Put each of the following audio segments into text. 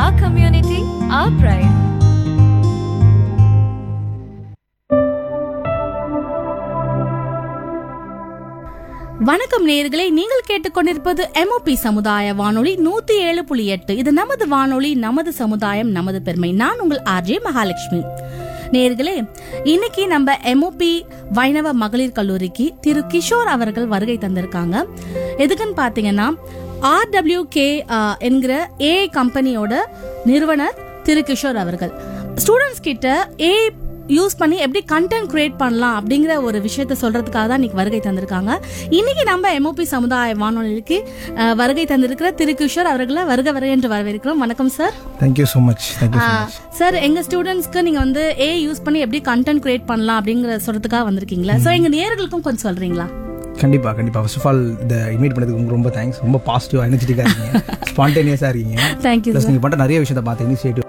our community, our pride. வணக்கம் நேயர்களே நீங்கள் கேட்டுக்கொண்டிருப்பது எம்ஓபி சமுதாய வானொலி நூத்தி ஏழு புள்ளி எட்டு இது நமது வானொலி நமது சமுதாயம் நமது பெருமை நான் உங்கள் ஆர்ஜே மகாலட்சுமி நேயர்களே இன்னைக்கு நம்ம எம்ஓபி வைணவ மகளிர் கல்லூரிக்கு திரு கிஷோர் அவர்கள் வருகை தந்திருக்காங்க எதுக்குன்னு பாத்தீங்கன்னா ஆர்டபிள்யூ கே என்கிற ஏஐ கம்பெனியோட நிறுவனர் திரு கிஷோர் அவர்கள் ஸ்டூடெண்ட்ஸ் கிட்ட ஏஐ யூஸ் பண்ணி எப்படி கண்டென்ட் கிரியேட் பண்ணலாம் அப்படிங்கிற ஒரு விஷயத்த சொல்றதுக்காக தான் இன்னைக்கு வருகை தந்திருக்காங்க இன்னைக்கு நம்ம எம்ஓபி சமுதாய வானொலிக்கு அஹ், வருகை தந்திருக்கிற திரு கிஷோர் அவர்களை வருக வருக என்று வரவேற்கிறோம் வணக்கம் sir thank you so much thank you so much sir எங்க ஸ்டூடெண்ட்ஸ்க்கு நீங்க வந்து ஏ யூஸ் பண்ணி எப்படி கண்டென்ட் கிரியேட் பண்ணலாம் அப்படிங்கிற சொல்றதுக்காக வந்திருக்கீங்களா சோ எங்க நேயர்களுக்கும் கொஞ்சம் சொல்றீங்களா கண்டிப்பாக கண்டிப்பாக ஃபர்ஸ்ட் ஆஃப் ஆல் இந்த இன்வைட் பண்ணதுக்கு உங்களுக்கு ரொம்ப தேங்க்ஸ் ரொம்ப பாசிட்டிவ் எனர்ஜெட்டிக்காக இருக்கீங்க ஸ்பான்டேனியஸாக இருக்கீங்க தேங்க்யூ ப்ளஸ் நீங்கள் பண்ணுற நிறைய விஷயத்தை பார்த்து இனிஷியேட்டிவ்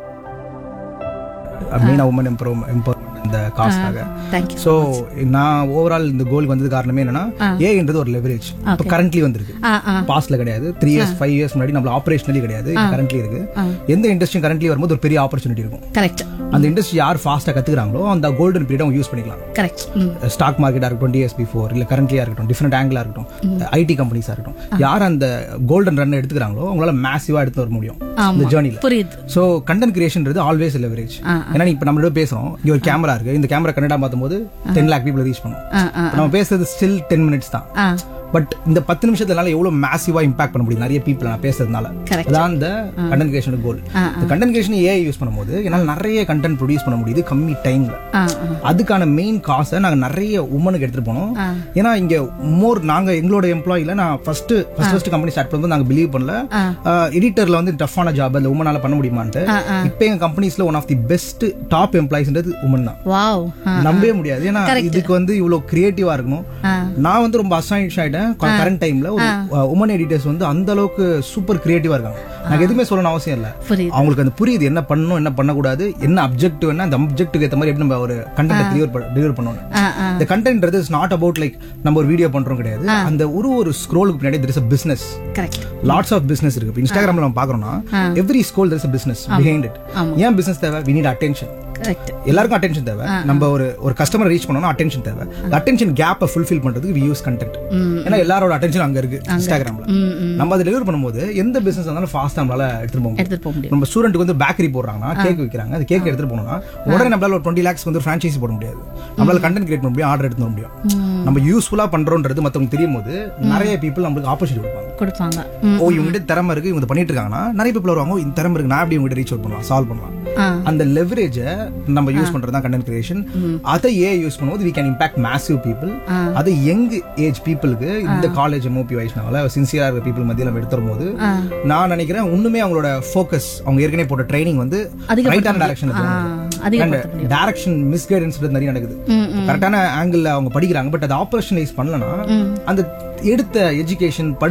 மெயினாக உமன் எம்பவர் எம்பவர்மெண்ட் இந்த காஸ்க்காக தேங்க்யூ ஸோ நான் ஓவரால் இந்த கோலுக்கு வந்தது காரணமே என்னன்னா ஏன்றது ஒரு லெவரேஜ் இப்போ கரண்ட்லி வந்திருக்கு ஆ ஆ பாஸ்ட்ல கிடையாது த்ரீ இயர்ஸ் ஃபைவ் இயர்ஸ் முன்னாடி நம்ம ஆப்பரேஷனலி கிடையாது கரண்ட்லி இருக்கு எந்த இண்டஸ்ட்ரி கரண்ட்லி வரும்போது ஒரு பெரிய ஆப்பர்ச்சுனிட்டி இருக்கும் கரெக்ட் அந்த இண்டஸ்ட்ரி யார் ஃபாஸ்ட்டாக கத்துக்கிறாங்களோ அந்த கோல்டன் பீரியட் அவங்க யூஸ் பண்ணிக்கலாம் கரெக்ட் ஸ்டாக் மார்க்கெட்டாக இருக்கட்டும் டிஎஸ்பி ஃபோர் இல்லை கரண்ட்லியாக இருக்கட்டும் டிஃப்ரெண்ட் ஆங்கிளாக இருக்கட்டும் ஐடி கம்பெனிஸாக இருக்கட்டும் யார் அந்த கோல்டன் ரன் எடுத்துக்கிறாங்களோ அவங்களால மேசிவாக எடுத்து வர முடியும் இந்த ஜேர்னியில் புரியுது ஸோ கண்டென்ட் கிரியேஷன்றது ஆல்வேஸ் லெவரேஜ் ஏன்னா இப்போ நம்மளோட பேசுறோம் இங்க ஒரு கேமரா இருக்கு இந்த கேமரா கன்னடா பார்க்கும்போது டென் லேக் பீப்புள் ரீச் பண்ணும் ஆ ஆ இப்ப நம்ம பேசுறது ஸ்டில் டென் மினிட்ஸ் தான் ஆ பட் இந்த பத்து நிமிஷத்துனால எவ்வளவு மேசிவா இம்பாக்ட் பண்ண முடியும் நிறைய பீப்புள் நான் பேசுறதுனால Correct. அதான் இந்த கண்டென்ட் கிரியேஷன் கோல் இந்த கண்டென்ட் கிரியேஷன் ஏஐ யூஸ் பண்ணும்போது என்னால் நிறைய கண்டென்ட் ப்ரொடியூஸ் பண்ண முடியுது கம்மி டைம்ல ஆ ஆ அதுக்கான மெயின் காசை நாங்க நிறைய உமனுக்கு எடுத்துட்டு போனோம் ஏன்னா இங்க மோர் நாங்க எங்களோட எம்ப்ளாயில நான் first first first company start பண்ணும்போது நாங்க பிலீவ் பண்ணல எடிட்டர்ல வந்து டஃப்பான ஜாப் அந்த உமனால பண்ண முடியுமான்ட்டு இப்போ எங்க கம்பெனிஸ்ல one of the best top எம்ப்ளாயிஸ்ன்றது உமன் தான் வாவ் நம்பவே முடியாது ஏன்னா இதுக்கு வந்து இவ்வளவு கிரியேட்டிவா இருக்கணும் நான் வந்து ரொம்ப அசாயின்ஸ் ஆயிட்டேன் கரண்ட் டைம்ல ஒரு உமன் எடிட்டர்ஸ் வந்து அந்த அளவுக்கு சூப்பர் கிரியேட்டிவா இருக்காங்க எனக்கு எதுவுமே சொல்லணும் அவசியம் இல்ல புரியுது அவங்களுக்கு அந்த புரியுது என்ன பண்ணணும் என்ன பண்ணக்கூடாது என்ன அப்ஜெக்டிவ் என்ன அந்த அப்ஜெக்ட்டுக்கு ஏற்ற மாதிரி எப்படி நம்ம ஒரு கண்டென்ட் டெலிவர் டெலிவர் பண்ணணும் ஆ ஆ இந்த கண்டென்ட்றது இஸ் நாட் அபவுட் லைக் நம்ம ஒரு வீடியோ பண்றோம் கிடையாது அந்த ஒரு ஒரு ஸ்க்ரோலுக்கு பின்னாடி there is a business correct lots of business இருக்கு இப்போ இன்ஸ்டாகிராம்ல நம்ம பாக்குறோம்னா every scroll there is a business behind it ஏன் பிசினஸ் தேவை we need attention கரெக்ட் எல்லாருக்கும் அட்டென்ஷன் தேவை நம்ம ஒரு ஒரு கஸ்டமர் ரீச் பண்ணோம்னா அட்டென்ஷன் தேவை அட்டென்ஷன் கேப்பை ஃபுல்ஃபில் பண்றதுக்கு வி யூஸ் கண்டென்ட் ஏன்னா எல்லாரோட அட்டென்ஷன் அங்க இருக்கு இன்ஸ்டாகிராம்ல நம்ம அதை டெலிவர் பண்ணும்போது எந்த பிசினஸ் இருந்தாலும் ஃபாஸ்டா நம்மளால எடுத்துட்டு போக முடியும் எடுத்துட்டு போக முடியும் நம்ம ஸ்டூடெண்ட்டுக்கு வந்து பேக்கரி போடுறாங்கன்னா கேக் விற்கிறாங்க அது கேக் எடுத்துட்டு போனோம்னா உடனே நம்மளால ஒரு டுவெண்ட்டி லேக்ஸ் வந்து ஃப்ரான்ச்சைசி போட முடியாது நம்மளால கண்டென்ட் கிரியேட் பண்ண முடியும் ஆர்டர் எடுத்து வர முடியும் நம்ம யூஸ்ஃபுல்லா பண்றோன்றது மத்தவங்க தெரியும் போது நிறைய பீப்புள் நம்மளுக்கு ஆப்பர்ச்சுனிட்டி கொடுப்பாங்க கொடுப்பாங்க ம். ஓ இவங்ககிட்ட திறமை இருக்கு இவங்க இதை பண்ணிட்டு இருக்காங்கன்னா நிறைய பீப்புள் வருவாங்க ஓ, இந்த திறமை இருக்கு நான் எப்படி இவங்ககிட்ட ரீச் அவுட் பண்ணலாம் சால்வ் பண்ணலாம் ஆ அந்த லெவரேஜை நம்ம யூஸ் பண்றது தான் கண்டென்ட் கிரியேஷன் அதை ஏ யூஸ் பண்ணும்போது we can impact massive people அது யங் ஏஜ் பீப்புளுக்கு இந்த காலேஜ் எம்ஓபி வைஷ்ணவால சின்சியரா இருக்க பீப்புள் மத்தியில் நம்ம எடுத்துரும் போது நான் நினைக்கிறேன் இன்னுமே அவங்களோட ஃபோக்கஸ் அவங்க ஏற்கனவே போட்ட ட்ரைனிங் வந்து அதிகப்படுத்த ரைட்டான டைரக்ஷன் அதிகப்படுத்த டைரக்ஷன் மிஸ்கைடன்ஸ் நிறைய நடக்குது கரெக்டான ஆங்கிள் அவங்க படிக்கிறாங்க பட் அதை ஆப்பரேஷனலைஸ் பண்ணலனா அந்த எடுத்த எஜுகேஷன்